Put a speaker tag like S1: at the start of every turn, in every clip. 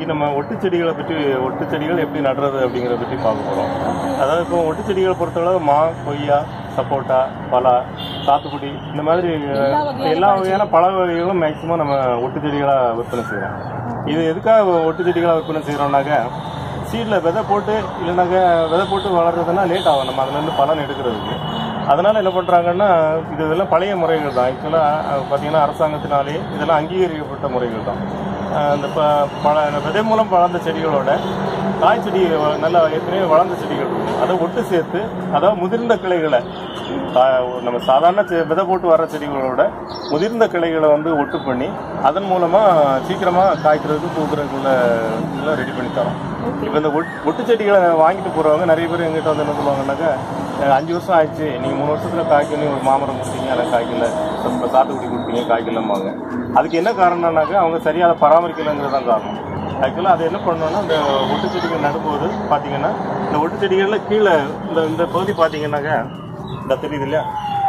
S1: நம்ம ஒட்டு செடிகளை பற்றி ஒட்டு செடிகள் எப்படி நடுறது அப்படிங்கிறத பற்றி பார்க்க போகிறோம் அதாவது இப்போ ஒட்டு செடிகளை பொறுத்தளவு மா கொய்யா சப்போட்டா பலா சாத்துக்குடி இந்த மாதிரி அஹ், எல்லா வகையான பழ வகைகளும் மேக்சிமம் நம்ம ஒட்டு செடிகளாக விற்பனை செய்கிறோம் இது எதுக்காக ஒட்டு செடிகளாக விற்பனை செய்கிறோம்னாக்க சீடில் விதை போட்டு இல்லைனாக்க விதை போட்டு வளர்றதுன்னா லேட் ஆகும் நம்ம அதுலேருந்து பலன் எடுக்கிறதுக்கு அதனால் என்ன பண்ணுறாங்கன்னா இது இதெல்லாம் பழைய முறைகள் தான் ஆக்சுவலாக பார்த்தீங்கன்னா அரசாங்கத்தினாலே இதெல்லாம் அங்கீகரிக்கப்பட்ட முறைகள் தான் அஹ் இந்த ப பல விதை மூலம் வளர்ந்த செடிகளோட காய் செடி வ- நல்லா ஏற்கனவே வளர்ந்த செடிகள் இருக்கும் அதை ஒட்டு சேர்த்து அதாவது முதிர்ந்த கிளைகளை கா- நம்ம சாதாரண செ- விதை போட்டு வர்ற செடிகளோட முதிர்ந்த கிளைகளை வந்து ஒட்டு பண்ணி அதன் மூலமாக சீக்கிரமாக காய்க்கிறதுக்கு பூக்கிறதுக்குள்ள இதெல்லாம் ரெடி பண்ணி தரோம் இப்போ இந்த ஒட் ஒட்டு செடிகளை வாங்கிட்டு போகிறவங்க நிறைய பேர் எங்கிட்ட வந்து என்ன சொல்லுவாங்கன்னாக்கா "அஹ் அஞ்சு வருஷம் ஆயிடுச்சு நீங்கள் மூணு வருஷத்தில் காய்க்கணும் ஒரு மாமரம் கொடுத்தீங்க அதை காய்க்கல இப்போ சாத்துக்குடி கொடுத்தீங்க காய்க்கலம்பாங்க அதுக்கு என்ன காரணம்னாக்கா அவங்க சரியாக அதை பராமரிக்கலைங்கிறது தான் காரணம் ஆக்சுவலாக அதை என்ன பண்ணோம்னா இந்த ஒட்டு செடிகள் நடும்போது பார்த்தீங்கன்னா இந்த ஒட்டு செடிகளில் கீழே இந்த இந்த பகுதி பார்த்தீங்கன்னாக்கா இந்த தெரியுது இல்லையா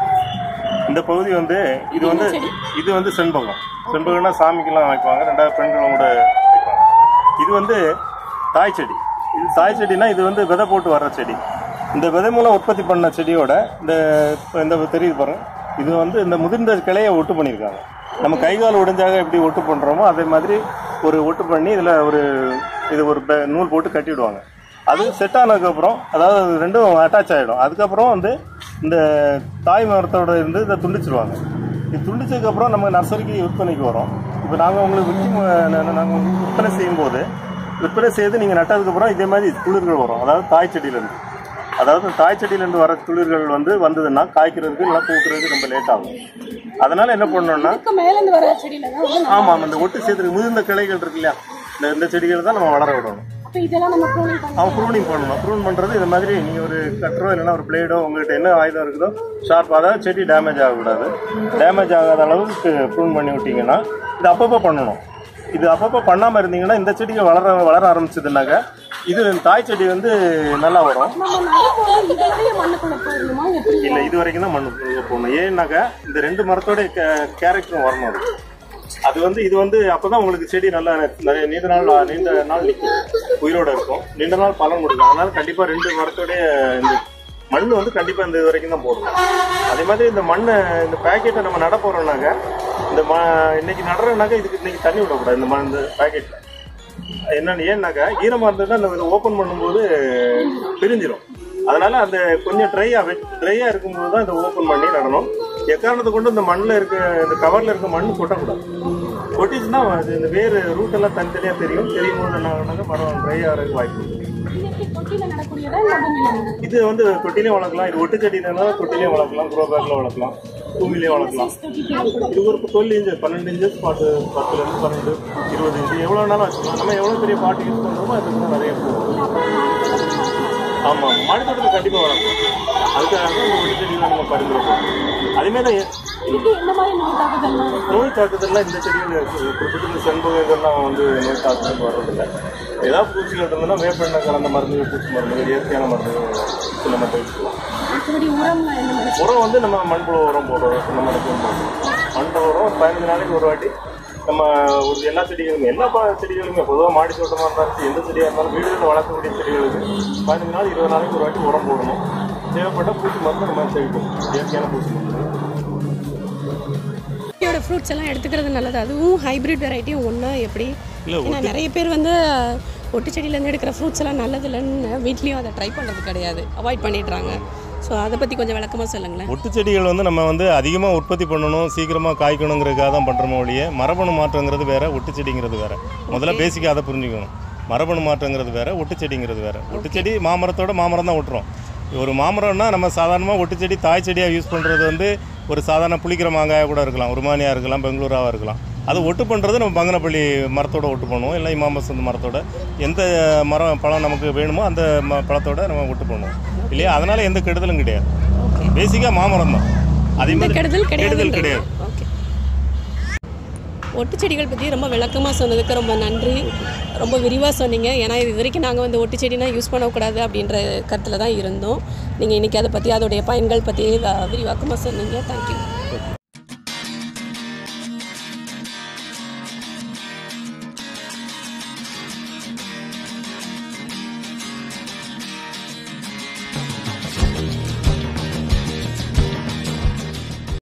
S1: இந்த பகுதி வந்து இது வந்து இது வந்து செண்பகம் செண்பகம்னா சாமிக்கெல்லாம் வைப்பாங்க ரெண்டாவது பெண்களும் கூட வைப்பாங்க இது வந்து தாய் செடி இது தாய் செடினா இது வந்து விதை போட்டு வர்ற செடி இந்த விதை மூலம் உற்பத்தி பண்ண செடியோட இந்த இப்ப இந்த தெரியுது பாருங்க இது வந்து இந்த முதிர்ந்த கிளையை ஒட்டு பண்ணியிருக்காங்க நம்ம கை கால் உடைஞ்சாக எப்படி ஒட்டு பண்ணுறோமோ அதே மாதிரி ஒரு ஒட்டு பண்ணி இதில் ஒரு இது ஒரு பெ- நூல் போட்டு கட்டிவிடுவாங்க அது செட் ஆனதுக்கப்புறம் அதாவது அது ரெண்டும் அட்டாச் ஆகிடும் அதுக்கப்புறம் வந்து இந்த தாய் மரத்தோட இருந்து இதை துண்டிச்சிருவாங்க இது துண்டிச்சதுக்கப்புறம் நம்ம நர்சரிக்கு விற்பனைக்கு வரோம் இப்போ நாங்கள் உங்களுக்கு விற்கும் நாங்கள் உங்களுக்கு விற்பனை செய்யும்போது விற்பனை செய்து நீங்கள் நட்டதுக்கப்புறம் இதே மாதிரி துளிர்கள் வரும் அதாவது தாய் செடியிலேருந்து அதாவது தாய் செடியிலேருந்து வர துளிர்கள் வந்து வந்ததுன்னா காய்க்கிறதுக்கு இல்லை பூக்கிறதுக்கு ரொம்ப லேட் ஆகும் அதனால என்ன பண்ணோம்னா
S2: இதுக்கு மேல இருந்து வர செடியில தான் வந்து நம்ம-
S1: ஆமாம் இந்த ஒட்டு சேர்த்து முதிர்ந்த கிளைகள் இருக்கு இல்லையா இந்த இந்த செடிகளை தான் நம்ம வளர விடணும்
S2: அப்ப இதெல்லாம் நம்ம ப்ரூனிங் பண்ணி
S1: அவன் ப்ரூனிங் பண்ணணும் ப்ரூன் பண்ணுறது இது மாதிரி நீங்கள் ஒரு கட்டரோ இல்லைன்னா ஒரு பிளேடோ உங்கள்கிட்ட என்ன ஆயுதம் இருக்குதோ ஷார்ப் அதாவது செடி டேமேஜ் ஆகக்கூடாது டேமேஜ் ஆகாத அளவுக்கு ப்ரூன் பண்ணி விட்டீங்கன்னா இது அப்பப்போ பண்ணணும் இது அப்பப்போ பண்ணாமல் இருந்தீங்கன்னா இந்த செடிகள் வளர வளர ஆரம்பிச்சதுனாக்க இது தாய் செடி வந்து நல்லா வரும்
S2: நம்ம நடும்போது இதுலயே மண்ணுக்குள்ள போயிடணுமா எப்படி
S1: இல்லை இது வரைக்கும் தான் மண்ணு உள்ள போகணும் ஏன்னாக்கா இந்த ரெண்டு மரத்தோட கேரக்டரும் வரணும் அது. அது வந்து இது வந்து அப்பதான் உங்களுக்கு செடி நல்லா நிறைய நீண்ட நாள் நீண்ட நாள் நிற்கும் உயிரோட இருக்கும் நீண்ட நாள் பலன் கொடுக்கும் அதனால கண்டிப்பா ரெண்டு மரத்தோடைய இந்த மண் வந்து கண்டிப்பா இந்த இது வரைக்கும் தான் போடணும் அதே மாதிரி இந்த மண்ணை இந்த பேக்கெட்டை நம்ம நட போறோம்னாக்க இந்த ம இன்னைக்கு நடுறோம்னாக்க இதுக்கு இன்னைக்கு தண்ணி விடக்கூடாது இந்த மண் இந்த பேக்கெட்ல என்னன்னு ஏன்னாக்கா ஈரமா இருந்ததுன்னா அந்த ஓப்பன் பண்ணும்போது பிரிஞ்சிடும் அதனால அந்த கொஞ்சம் ட்ரையா ட்ரையா இருக்கும்போது தான் இதை ஓப்பன் பண்ணி நடணும் எக்காரணத்தை கொண்டு இந்த மண்ணில் இருக்க இந்த கவர்ல இருக்க மண் கொட்டக்கூடாது கொட்டிச்சுன்னா அது இந்த வேறு ரூட் எல்லாம் தனித்தனியா தெரியும் தெரியும் போது என்ன ஆகுனாக்க மரம் ட்ரை ஆகிறதுக்கு வாய்ப்பு இருக்கு.
S2: இது எப்படி தொட்டில நடக்கூடியதா இல்ல பூமியில
S1: இது வந்து தொட்டிலையும் வளர்க்கலாம் இது ஒட்டு செடினா தொட்டிலையும் வளர்க்கலாம் க்ரோ பேக்ல வளர்க்கலாம் பூமியிலையும் வளர்க்கலாம் இது ஒரு டுவெல் இன்ச்சஸ் பன்னெண்டு இன்ச்சஸ் பத்து பத்துல இருந்து பன்னெண்டு இருபது இன்ச்சு எவ்வளோ வேணாலும் வச்சுக்கலாம் நம்ம எவ்வளோ பெரிய பாட்டு யூஸ் பண்ணுறோமோ அதுக்கு தான் நிறைய போகும் ஆமாம் மாடித்தோட்டத்தில் கண்டிப்பாக வளர்க்கலாம் அதுக்காக தான் இந்த ஒட்டு செடிகளை நம்ம பரிந்துரை பண்ணுறோம் அதேமாதிரி தான் எ-
S2: இதுக்கு எந்த மாதிரி நோய் தாக்குதல்லாம் இருக்கு?
S1: நோய் தாக்குதல்லாம் இந்த செடிகள் இருக்கு. குறிப்பிட்ட இந்த செண்பக இதெல்லாம் வந்து நோய் தாக்குதல் வர்றதில்லை ஏதாவது பூச்சிகள் இருந்ததுன்னா வேப்பெண்ணெய் கலந்த மருந்து பூச்சி மருந்து இயற்கையான மருந்து சில மட்டும் வச்சுக்கலாம்
S2: மற்றபடி உரம்லாம் எந்த மாதிரி
S1: உரம் வந்து நம்ம மண்புழு உரம் போடுறோம் சின்ன மரத்துக்கு போடுறோம் மண்புழு உரம் பதினஞ்சு நாளைக்கு ஒரு வாட்டி நம்ம ஒரு எல்லா செடிகளுமே எல்லா பா செடிகளுமே பொதுவாக மாடி தோட்டமாக இருந்தாலும் சரி, எந்த செடியாக இருந்தாலும் வீடுகளில் வளர்க்கக்கூடிய செடிகளுக்கு பதினஞ்சு நாள் இருபது நாளைக்கு ஒரு வாட்டி உரம் போடணும் தேவைப்பட்ட பூச்சி மருந்து நம்ம தெளிக்கணும் இயற்கையான பூச்சி மருந்து
S3: யோட ஃப்ரூட்ஸ் எல்லாம் எடுத்துக்கிறது நல்லது அதுவும் ஹைபிரிட் வெரைட்டியும் ஒன்றா எப்படி
S1: இல்லை
S3: ஏன்னா நிறைய பேர் வந்து ஒட்டு செடியிலேருந்து எடுக்கிற ஃப்ரூட்ஸ் எல்லாம் நல்லது இல்லைன்னு வீட்லேயும் அதை ட்ரை பண்ணுறது கிடையாது அவாய்ட் பண்ணிடுறாங்க ஸோ அதை பற்றி கொஞ்சம் விளக்கமாக சொல்லுங்களேன்
S1: ஒட்டு செடிகள் வந்து நம்ம வந்து அதிகமாக உற்பத்தி பண்ணணும் சீக்கிரமாக காய்க்கணுங்கிறதுக்காக தான் பண்ணுறோமோ ஒழிய மரபணு மாற்றங்கிறது வேற ஒட்டு செடிங்கிறது வேற முதல்ல பேசிக்காக அதை புரிஞ்சுக்கணும் மரபணு மாற்றங்கிறது வேற ஒட்டு செடிங்கிறது வேற ஒட்டு செடி மாமரத்தோட மாமரம் தான் ஒட்டுறோம் ஒரு மாமரம்னா நம்ம சாதாரணமாக ஒட்டு செடி தாய் செடியாக யூஸ் பண்ணுறது வந்து ஒரு சாதாரண புளிக்கிற மாங்காயாக கூட இருக்கலாம் உருமானியாக இருக்கலாம் பெங்களூராவாக இருக்கலாம் அது ஒட்டு பண்ணுறது நம்ம பங்கனப்பள்ளி மரத்தோட ஒட்டு பண்ணுவோம் இல்லை இமாமசந்த் மரத்தோட எந்த மரம் பழம் நமக்கு வேணுமோ அந்த ம பழத்தோட நம்ம ஒட்டு பண்ணுவோம் இல்லையா அதனால் எந்த கெடுதலும் கிடையாது பேசிக்காக மாமரம் தான் அதே
S3: இந்த
S1: மாதிரி
S3: கெடுதல்
S1: கெடுதல்
S3: கிடையாது
S1: கிடையாது
S3: ஓகே ஒட்டு செடிகள் பற்றி ரொம்ப விளக்கமாக சொன்னதுக்கு ரொம்ப நன்றி ரொம்ப விரிவாக சொன்னீங்க ஏன்னா இது வரைக்கும் நாங்கள் வந்து ஒட்டு செடினா யூஸ் பண்ணக்கூடாது அப்படின்ற கருத்தில் தான் இருந்தோம் நீங்கள் இன்றைக்கி அதை பற்றி அதோடைய பயன்கள் பற்றி விரிவாக்கமாக சொன்னீங்க தேங்க்யூ